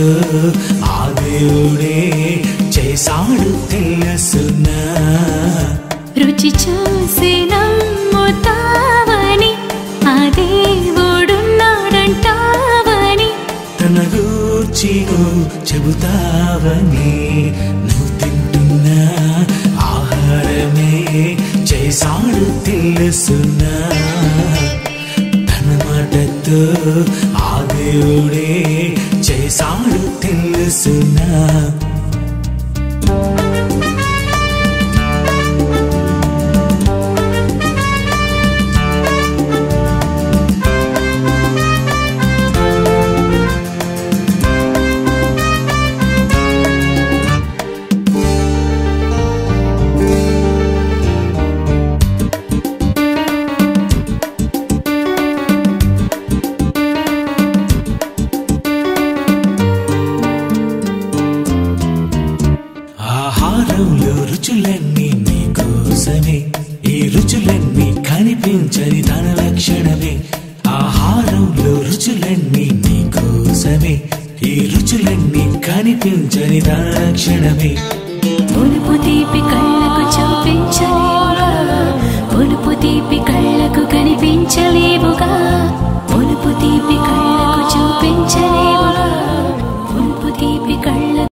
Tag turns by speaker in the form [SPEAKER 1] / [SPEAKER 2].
[SPEAKER 1] మనతో ఆ దేవుడే చేశాడు తెలుసునా
[SPEAKER 2] రుచి చూసి నమ్ముతావని ఆ దేవుడున్నాడంటావని
[SPEAKER 1] తన గూర్చి నువ్వు చెబుతావని నువ్వు తింటున్న ఆహారమే చేశాడు తెలుసునా తన మాటతో ఆ దేవుడే చేశాడు తెలుసునా ఆహారంలో రుచులన్నీ నీకోసమే ఈ రుచులన్నీ కనిపించని తన లక్షణమే ఆహారంలో రుచులన్నీ నీకోసమే ఈ రుచులన్నీ కనిపించని తన లక్షణమే
[SPEAKER 2] పులుపు తీపి కళ్ళకు చూపించలేవుగా పులుపు తీపి కళ్ళకు కనిపించలేవుగా